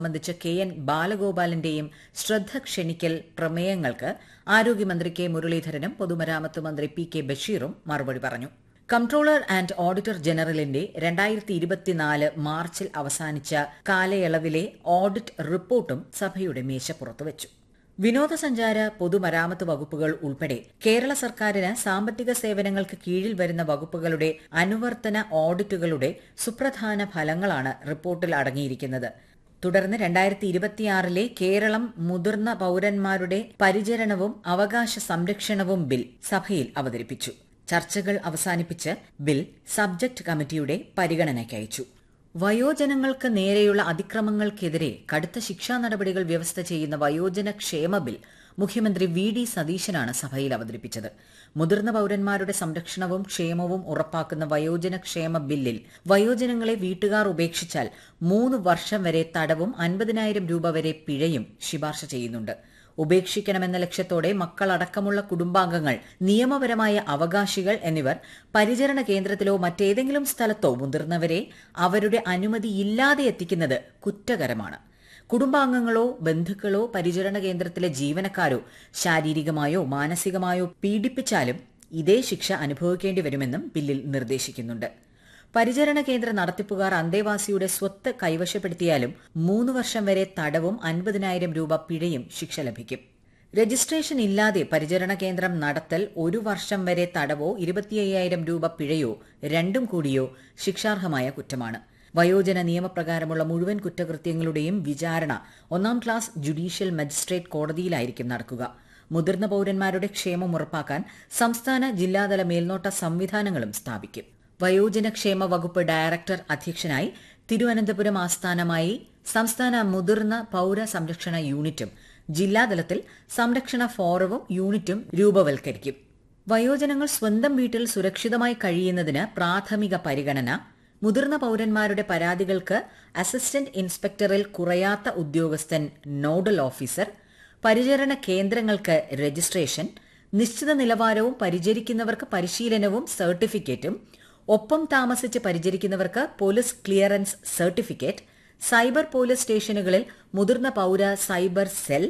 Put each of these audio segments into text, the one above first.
സംബന്ധിച്ച് K N ബാലഗോപാലിന്റെയും ശ്രദ്ധ ക്ഷണിക്കൽ പ്രമേയങ്ങൾക്ക് ആരോഗ്യമന്ത്രി കെ മുരളീധരനും പൊതുമരാമത്ത് മന്ത്രി പി കെ ബഷീറും മറുപടി പറഞ്ഞു കംട്രോളർ ആൻഡ് ഓഡിറ്റർ ജനറലിന്റെ രണ്ടായിരത്തി ഇരുപത്തിനാല് മാർച്ചിൽ അവസാനിച്ച കാലയളവിലെ ഓഡിറ്റ് റിപ്പോർട്ടും സഭയുടെ മേശപ്പുറത്ത് വെച്ചു വിനോദസഞ്ചാര പൊതുമരാമത്ത് വകുപ്പുകൾ ഉൾപ്പെടെ കേരള സർക്കാരിന് സാമ്പത്തിക സേവനങ്ങൾക്ക് കീഴിൽ വരുന്ന വകുപ്പുകളുടെ അനുവർത്തന ഓഡിറ്റുകളുടെ സുപ്രധാന ഫലങ്ങളാണ് റിപ്പോർട്ടിൽ അടങ്ങിയിരിക്കുന്നത് തുടർന്ന് രണ്ടായിരത്തി ഇരുപത്തിയാറിലെ കേരളം മുതിർന്ന പൌരന്മാരുടെ പരിചരണവും അവകാശ സംരക്ഷണവും ബിൽ സഭയിൽ അവതരിപ്പിച്ചു ചർച്ചകൾ അവസാനിപ്പിച്ച് ബിൽ സബ്ജക്ട് കമ്മിറ്റിയുടെ പരിഗണനയ്ക്കയച്ചു വയോജനങ്ങൾക്ക് നേരെയുള്ള അതിക്രമങ്ങൾക്കെതിരെ കടുത്ത ശിക്ഷാ നടപടികൾ വ്യവസ്ഥ ചെയ്യുന്ന വയോജന ക്ഷേമ ബിൽ മുഖ്യമന്ത്രി വി ഡി സതീശനാണ് സഭയിൽ അവതരിപ്പിച്ചത് മുതിർന്ന പൌരന്മാരുടെ സംരക്ഷണവും ക്ഷേമവും ഉറപ്പാക്കുന്ന വയോജന ക്ഷേമ ബില്ലിൽ വയോജനങ്ങളെ വീട്ടുകാർ ഉപേക്ഷിച്ചാൽ മൂന്ന് വർഷം വരെ തടവും അൻപതിനായിരം രൂപ വരെ പിഴയും ശുപാർശ ചെയ്യുന്നുണ്ട് ഉപേക്ഷിക്കണമെന്ന ലക്ഷ്യത്തോടെ മക്കളടക്കമുള്ള കുടുംബാംഗങ്ങൾ നിയമപരമായ അവകാശികൾ എന്നിവർ പരിചരണ കേന്ദ്രത്തിലോ മറ്റേതെങ്കിലും സ്ഥലത്തോ മുതിർന്നവരെ അവരുടെ അനുമതിയില്ലാതെ എത്തിക്കുന്നത് കുറ്റകരമാണ് കുടുംബാംഗങ്ങളോ ബന്ധുക്കളോ പരിചരണ കേന്ദ്രത്തിലെ ജീവനക്കാരോ ശാരീരികമായോ മാനസികമായോ പീഡിപ്പിച്ചാലും ഇതേ ശിക്ഷ അനുഭവിക്കേണ്ടി വരുമെന്നും ബില്ലിൽ നിർദ്ദേശിക്കുന്നുണ്ട് പരിചരണ കേന്ദ്ര നടത്തിപ്പുകാർ അന്തേവാസിയുടെ സ്വത്ത് കൈവശപ്പെടുത്തിയാലും മൂന്ന് വർഷം വരെ തടവും അൻപതിനായിരം രൂപ പിഴയും ശിക്ഷ ലഭിക്കും രജിസ്ട്രേഷൻ ഇല്ലാതെ പരിചരണ കേന്ദ്രം നടത്തൽ ഒരു വർഷം വരെ തടവോ ഇരുപത്തിയ്യായിരം രൂപ പിഴയോ രണ്ടും കൂടിയോ ശിക്ഷാർഹമായ കുറ്റമാണ് വയോജന നിയമപ്രകാരമുള്ള മുഴുവൻ കുറ്റകൃത്യങ്ങളുടെയും വിചാരണ ഒന്നാം ക്ലാസ് ജുഡീഷ്യൽ മജിസ്ട്രേറ്റ് കോടതിയിലായിരിക്കും നടക്കുക മുതിർന്ന പൌരന്മാരുടെ ക്ഷേമം ഉറപ്പാക്കാൻ സംസ്ഥാന ജില്ലാതല മേൽനോട്ട സംവിധാനങ്ങളും സ്ഥാപിക്കും വയോജനക്ഷേമ വകുപ്പ് ഡയറക്ടർ അധ്യക്ഷനായി തിരുവനന്തപുരം ആസ്ഥാനമായി സംസ്ഥാന മുതിർന്ന പൌര സംരക്ഷണ യൂണിറ്റും ജില്ലാതലത്തിൽ സംരക്ഷണ ഫോറവും യൂണിറ്റും രൂപവൽക്കരിക്കും വയോജനങ്ങൾ സ്വന്തം വീട്ടിൽ സുരക്ഷിതമായി കഴിയുന്നതിന് പ്രാഥമിക പരിഗണന മുതിർന്ന പൌരന്മാരുടെ പരാതികൾക്ക് അസിസ്റ്റന്റ് ഇൻസ്പെക്ടറിൽ കുറയാത്ത ഉദ്യോഗസ്ഥൻ നോഡൽ ഓഫീസർ പരിചരണ കേന്ദ്രങ്ങൾക്ക് രജിസ്ട്രേഷൻ നിശ്ചിത നിലവാരവും പരിചരിക്കുന്നവർക്ക് പരിശീലനവും സർട്ടിഫിക്കറ്റും ഒപ്പം താമസിച്ച് പരിചരിക്കുന്നവർക്ക് police clearance certificate cyber police സ്റ്റേഷനുകളിൽ മുതിർന്ന പൌര സൈബർ സെൽ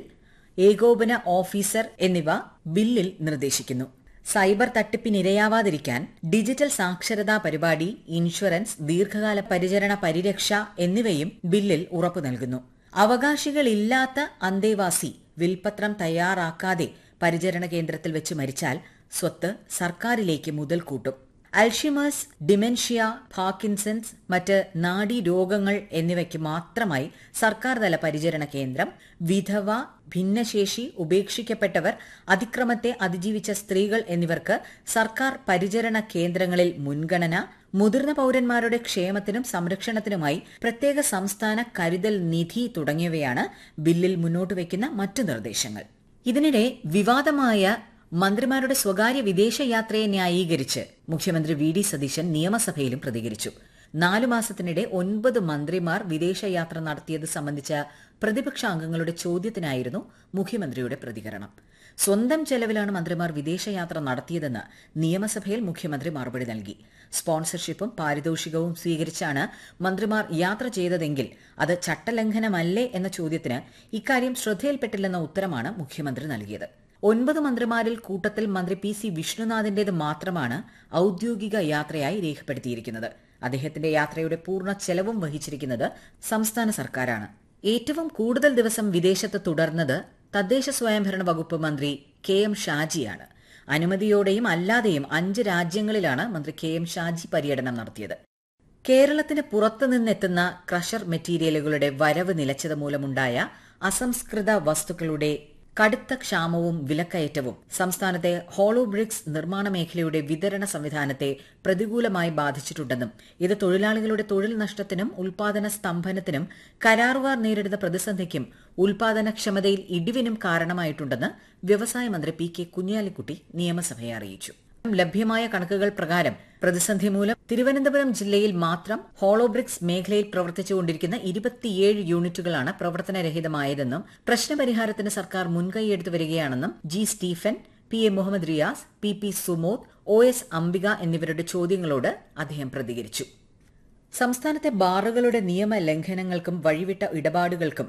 ഏകോപന ഓഫീസർ എന്നിവ ബില്ലിൽ നിർദ്ദേശിക്കുന്നു സൈബർ തട്ടിപ്പിനിരയാവാതിരിക്കാൻ ഡിജിറ്റൽ സാക്ഷരതാ പരിപാടി ഇൻഷുറൻസ് ദീർഘകാല പരിചരണ പരിരക്ഷ എന്നിവയും ബില്ലിൽ ഉറപ്പു നൽകുന്നു അവകാശികളില്ലാത്ത അന്തേവാസി വിൽപത്രം തയ്യാറാക്കാതെ പരിചരണ കേന്ദ്രത്തിൽ വെച്ച് മരിച്ചാൽ സ്വത്ത് സർക്കാരിലേക്ക് മുതൽക്കൂട്ടും അൽഷിമേഴ്സ് ഡിമെൻഷ്യ പാർക്കിൻസൺസ് മറ്റ് നാഡീ രോഗങ്ങൾ എന്നിവയ്ക്ക് മാത്രമായി സർക്കാർ തല പരിചരണ കേന്ദ്രം വിധവ ഭിന്നശേഷി ഉപേക്ഷിക്കപ്പെട്ടവർ അതിക്രമത്തെ അതിജീവിച്ച സ്ത്രീകൾ എന്നിവർക്ക് സർക്കാർ പരിചരണ കേന്ദ്രങ്ങളിൽ മുൻഗണന മുതിർന്ന പൌരന്മാരുടെ ക്ഷേമത്തിനും സംരക്ഷണത്തിനുമായി പ്രത്യേക സംസ്ഥാന കരുതൽ നിധി തുടങ്ങിയവയാണ് ബില്ലിൽ മുന്നോട്ട് വയ്ക്കുന്ന മറ്റു നിർദ്ദേശങ്ങൾ ഇതിനിടെ വിവാദമായ മന്ത്രിമാരുടെ സ്വകാര്യ വിദേശയാത്രയെ ന്യായീകരിച്ച് മുഖ്യമന്ത്രി വി ഡി സതീശൻ നിയമസഭയിലും പ്രതികരിച്ചു നാലു മാസത്തിനിടെ ഒൻപത് മന്ത്രിമാർ വിദേശയാത്ര നടത്തിയത് സംബന്ധിച്ച പ്രതിപക്ഷാംഗങ്ങളുടെ ചോദ്യത്തിനായിരുന്നു മുഖ്യമന്ത്രിയുടെ പ്രതികരണം സ്വന്തം ചെലവിലാണ് മന്ത്രിമാർ വിദേശയാത്ര നടത്തിയതെന്ന് നിയമസഭയിൽ മുഖ്യമന്ത്രി മറുപടി നൽകി സ്പോൺസർഷിപ്പും പാരിതോഷികവും സ്വീകരിച്ചാണ് മന്ത്രിമാർ യാത്ര ചെയ്തതെങ്കിൽ അത് ചട്ടലംഘനമല്ലേ എന്ന ചോദ്യത്തിന് ഇക്കാര്യം ശ്രദ്ധയിൽപ്പെട്ടില്ലെന്ന ഉത്തരമാണ് മുഖ്യമന്ത്രി നൽകിയത് ഒൻപത് മന്ത്രിമാരിൽ കൂട്ടത്തിൽ മന്ത്രി പി സി വിഷ്ണുനാഥിന്റേത് മാത്രമാണ് ഔദ്യോഗിക യാത്രയായി രേഖപ്പെടുത്തിയിരിക്കുന്നത് അദ്ദേഹത്തിന്റെ യാത്രയുടെ പൂർണ്ണ ചെലവും വഹിച്ചിരിക്കുന്നത് സംസ്ഥാന സർക്കാരാണ് ഏറ്റവും കൂടുതൽ ദിവസം വിദേശത്ത് തുടർന്നത് തദ്ദേശ സ്വയംഭരണ വകുപ്പ് മന്ത്രി കെ എം ഷാജിയാണ് അനുമതിയോടെയും അല്ലാതെയും അഞ്ച് രാജ്യങ്ങളിലാണ് മന്ത്രി കെ എം ഷാജി പര്യടനം നടത്തിയത് കേരളത്തിന് പുറത്തുനിന്നെത്തുന്ന ക്രഷർ മെറ്റീരിയലുകളുടെ വരവ് നിലച്ചത് മൂലമുണ്ടായ അസംസ്കൃത വസ്തുക്കളുടെ കടുത്ത ക്ഷാമവും വിലക്കയറ്റവും സംസ്ഥാനത്തെ ഹോളോ ബ്രിക്സ് നിർമ്മാണ മേഖലയുടെ വിതരണ സംവിധാനത്തെ പ്രതികൂലമായി ബാധിച്ചിട്ടുണ്ടെന്നും ഇത് തൊഴിലാളികളുടെ തൊഴിൽ നഷ്ടത്തിനും ഉൽപാദന സ്തംഭനത്തിനും കരാറുകാർ നേരിടുന്ന പ്രതിസന്ധിക്കും ഉൽപാദനക്ഷമതയിൽ ഇടിവിനും കാരണമായിട്ടുണ്ടെന്ന് വ്യവസായ മന്ത്രി പി കെ കുഞ്ഞാലിക്കുട്ടി നിയമസഭയെ അറിയിച്ചു ലഭ്യമായ കണക്കുകൾ പ്രകാരം പ്രതിസന്ധി മൂലം തിരുവനന്തപുരം ജില്ലയിൽ മാത്രം ഹോളോബ്രിക്സ് മേഖലയിൽ പ്രവർത്തിച്ചുകൊണ്ടിരിക്കുന്ന ഇരുപത്തിയേഴ് യൂണിറ്റുകളാണ് പ്രവർത്തനരഹിതമായതെന്നും പ്രശ്നപരിഹാരത്തിന് സർക്കാർ മുൻകൈയെടുത്തു വരികയാണെന്നും G Stephen P A Muhammad Riyas P P Sumod O S Ambika എന്നിവരുടെ ചോദ്യങ്ങളോട് അദ്ദേഹം പ്രതികരിച്ചു സംസ്ഥാനത്തെ ബാറുകളുടെ നിയമ ലംഘനങ്ങൾക്കും വഴിവിട്ട ഇടപാടുകൾക്കും